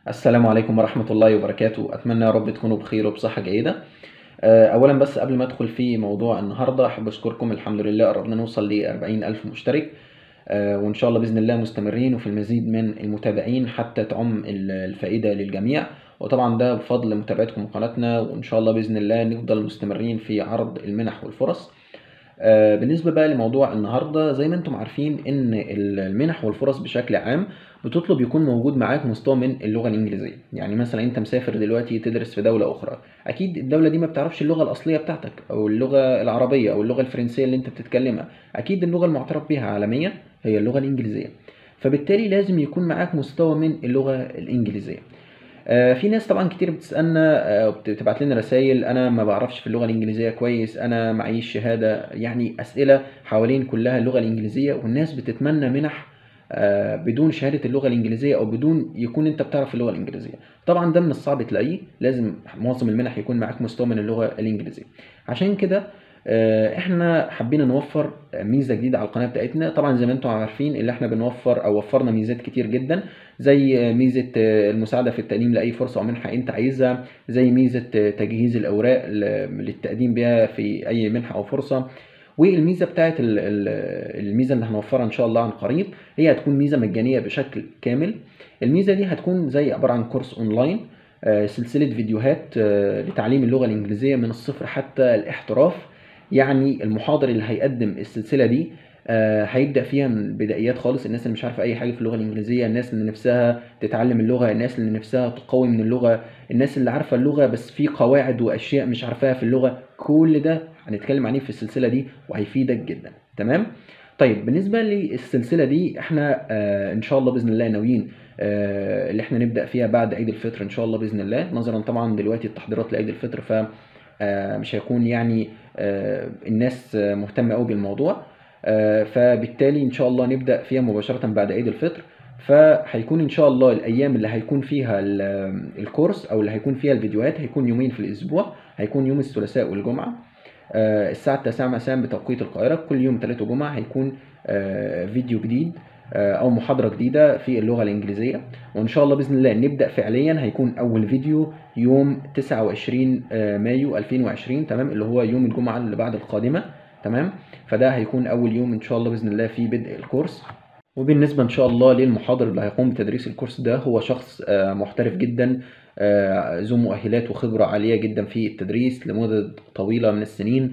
السلام عليكم ورحمة الله وبركاته أتمنى يا رب تكونوا بخير وبصحة جيدة آه، أولا بس قبل ما أدخل في موضوع النهاردة أحب أشكركم الحمد لله قربنا نوصل ل 40 ألف مشترك آه، وإن شاء الله بإذن الله مستمرين وفي المزيد من المتابعين حتى تعم ال- الفائدة للجميع وطبعا ده بفضل متابعتكم قناتنا وإن شاء الله بإذن الله نفضل مستمرين في عرض المنح والفرص آه، بالنسبة بقى لموضوع النهاردة زي ما انتم عارفين ان المنح والفرص بشكل عام بتطلب يكون موجود معاك مستوى من اللغة الإنجليزية يعني مثلا انت مسافر دلوقتي تدرس في دولة أخرى أكيد الدولة دي ما بتعرفش اللغة الأصلية بتاعتك أو اللغة العربية أو اللغة الفرنسية اللي انت بتتكلمها أكيد اللغة المعترف بها عالميا هي اللغة الإنجليزية فبالتالي لازم يكون معاك مستوى من اللغة الإنجليزية آه، في ناس طبعا كتير بتسألنا آه، وبتبعت لنا رسائل انا ما بعرفش في اللغة الانجليزية كويس انا معيش شهادة يعني اسئلة حوالين كلها اللغة الانجليزية والناس بتتمنى منح آه، بدون شهادة اللغة الانجليزية او بدون يكون انت بتعرف اللغة الانجليزية طبعا ده من الصعب تلاقيه لازم معظم المنح يكون معاك مستوى من اللغة الانجليزية عشان كده آه، احنا حابين نوفر ميزه جديده على القناه بتاعتنا طبعا زي ما انتم عارفين اللي احنا بنوفر او وفرنا ميزات كتير جدا زي ميزه آه، المساعده في التقديم لاي فرصه او منحه انت عايزها زي ميزه آه، تجهيز الاوراق ل- للتقديم بها في اي منحه او فرصه والميزه بتاعت ال- ال- الميزه اللي هنوفرها ان شاء الله عن قريب هي هتكون ميزه مجانيه بشكل كامل الميزه دي هتكون زي عباره عن كورس اونلاين آه، سلسله فيديوهات آه، لتعليم اللغه الانجليزيه من الصفر حتى الاحتراف يعني المحاضر اللي هيقدم السلسله دي آه، هيبدا فيها من البدايات خالص الناس اللي مش عارفه اي حاجه في اللغه الانجليزيه الناس اللي نفسها تتعلم اللغه الناس اللي نفسها تقوي من اللغه الناس اللي عارفه اللغه بس في قواعد واشياء مش عارفاها في اللغه كل ده هنتكلم عليه في السلسله دي وهيفيدك جدا تمام طيب بالنسبه للسلسله دي احنا آه ان شاء الله باذن الله ناويين آه اللي احنا نبدا فيها بعد عيد الفطر ان شاء الله باذن الله نظرا طبعا دلوقتي التحضيرات لعيد الفطر ف آه، مش هيكون يعني آه، الناس آه، مهتمه قوي بالموضوع آه، فبالتالي ان شاء الله نبدا فيها مباشره بعد عيد الفطر فهيكون ان شاء الله الايام اللي هيكون فيها ال- الكورس او اللي هيكون فيها الفيديوهات هيكون يومين في الاسبوع هيكون يوم الثلاثاء والجمعه آه، الساعه 9 مساء بتوقيت القاهره كل يوم ثلاث وجمعه هيكون آه، فيديو جديد آه، او محاضره جديده في اللغه الانجليزيه وان شاء الله باذن الله نبدا فعليا هيكون اول فيديو يوم 29 آه، مايو 2020 تمام اللي هو يوم الجمعه اللي بعد القادمه تمام فده هيكون اول يوم ان شاء الله باذن الله في بدء الكورس وبالنسبه ان شاء الله للمحاضر اللي هيقوم بتدريس الكورس ده هو شخص آه، محترف جدا آه، ذو مؤهلات وخبره عاليه جدا في التدريس لمده طويله من السنين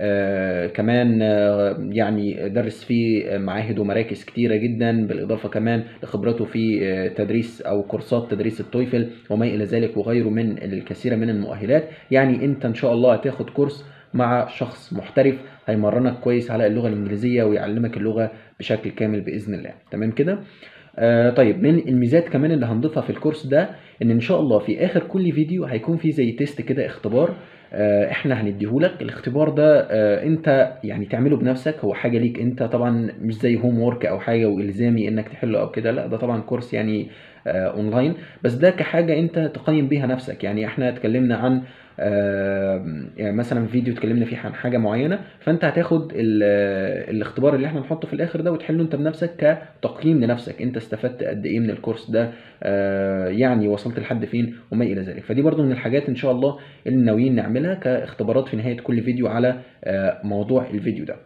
آه، كمان آه، يعني درس في معاهد ومراكز كتيرة جدا بالإضافة كمان لخبرته في آه، تدريس أو كورسات تدريس التويفل وما إلى ذلك وغيره من الكثير من المؤهلات يعني أنت إن شاء الله هتاخد كورس مع شخص محترف هيمرنك كويس على اللغة الإنجليزية ويعلمك اللغة بشكل كامل بإذن الله تمام كده آه طيب من الميزات كمان اللي هنضيفها في الكورس ده ان ان شاء الله في اخر كل فيديو هيكون في زي تيست كده اختبار آه احنا هنديهولك الاختبار ده آه انت يعني تعمله بنفسك هو حاجه ليك انت طبعا مش زي هوم وورك او حاجه والزامي انك تحله او كده لا ده طبعا كورس يعني آه اونلاين بس ده كحاجه انت تقيم بيها نفسك يعني احنا اتكلمنا عن آه يعني مثلا فيديو اتكلمنا فيه عن حاجه معينه فانت هتاخد ال- آه، الاختبار اللي احنا نحطه في الاخر ده وتحله انت بنفسك كتقييم لنفسك انت استفدت قد ايه من الكورس ده آه، يعني وصلت لحد فين وما الى ذلك فدي برضو من الحاجات ان شاء الله اللي ناويين نعملها كاختبارات في نهايه كل فيديو على آه، موضوع الفيديو ده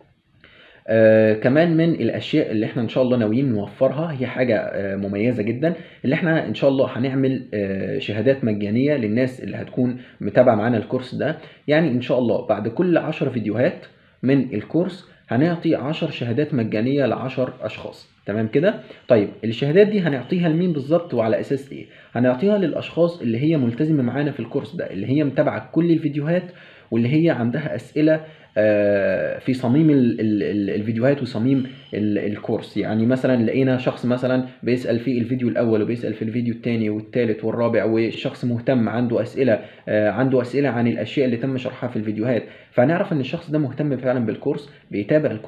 آه كمان من الاشياء اللي احنا ان شاء الله ناويين نوفرها هي حاجه آه مميزه جدا اللي احنا ان شاء الله هنعمل آه شهادات مجانيه للناس اللي هتكون متابعه معانا الكورس ده يعني ان شاء الله بعد كل 10 فيديوهات من الكورس هنعطي 10 شهادات مجانيه ل 10 اشخاص تمام كده طيب الشهادات دي هنعطيها لمين بالظبط وعلى اساس ايه هنعطيها للاشخاص اللي هي ملتزمه معانا في الكورس ده اللي هي متابعه كل الفيديوهات واللي هي عندها اسئله آه، في صميم ال- ال- ال- الفيديوهات وصميم ال- الكورس يعني مثلا لقينا شخص مثلا بيسأل في الفيديو الأول وبيسأل في الفيديو الثاني والثالث والرابع والشخص مهتم عنده أسئلة آه، عنده أسئلة عن الأشياء اللي تم شرحها في الفيديوهات فهنعرف إن الشخص ده مهتم فعلا بالكورس بيتابع الكورس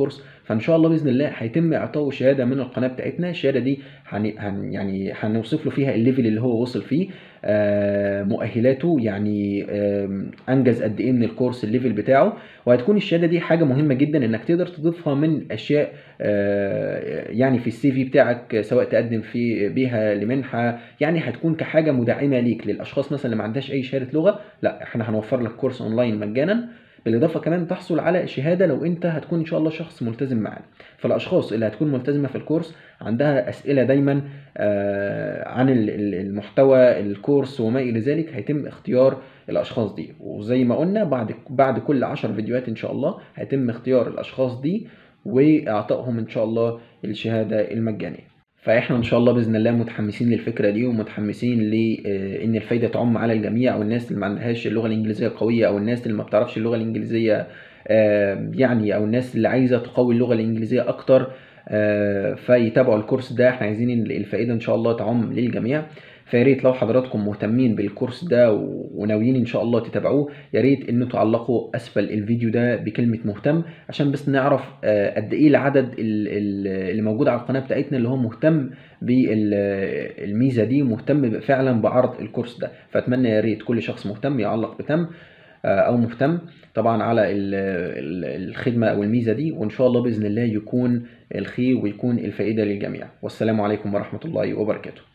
فان شاء الله باذن الله هيتم اعطائه شهاده من القناه بتاعتنا الشهاده دي هن هن يعني هنوصف له فيها الليفل اللي هو وصل فيه آه، مؤهلاته يعني آم، انجز قد ايه من الكورس الليفل بتاعه وهتكون الشهاده دي حاجه مهمه جدا انك تقدر تضيفها من اشياء آه، يعني في السي في بتاعك سواء تقدم في بيها لمنحه يعني هتكون كحاجه مدعمه ليك للاشخاص مثلا اللي ما عندهاش اي شهاده لغه لا احنا هنوفر لك كورس اونلاين مجانا بالاضافه كمان تحصل على شهاده لو انت هتكون ان شاء الله شخص ملتزم معانا فالاشخاص اللي هتكون ملتزمه في الكورس عندها اسئله دايما آه، عن ال- ال- المحتوى الكورس وما الى ذلك هيتم اختيار الاشخاص دي وزي ما قلنا بعد بعد كل 10 فيديوهات ان شاء الله هيتم اختيار الاشخاص دي واعطائهم ان شاء الله الشهاده المجانيه فاحنا ان شاء الله باذن الله متحمسين للفكره دي ومتحمسين لان الفايده تعم على الجميع او الناس اللي ما عندهاش اللغه الانجليزيه قويه او الناس اللي ما بتعرفش اللغه الانجليزيه آه، يعني او الناس اللي عايزه تقوي اللغه الانجليزيه اكتر آه، فيتابعوا الكورس ده احنا عايزين ال- الفائده ان شاء الله تعم للجميع فيا ريت لو حضراتكم مهتمين بالكورس ده و- وناويين ان شاء الله تتابعوه يا ريت ان تعلقوا اسفل الفيديو ده بكلمه مهتم عشان بس نعرف آه، قد ايه العدد ال- ال- اللي موجود على القناه بتاعتنا اللي هو مهتم بالميزه دي مهتم فعلا بعرض الكورس ده فاتمنى يا ريت كل شخص مهتم يعلق بتم آه، او مهتم طبعا على ال- ال- الخدمه او الميزه دي وان شاء الله باذن الله يكون الخير ويكون الفائده للجميع والسلام عليكم ورحمه الله وبركاته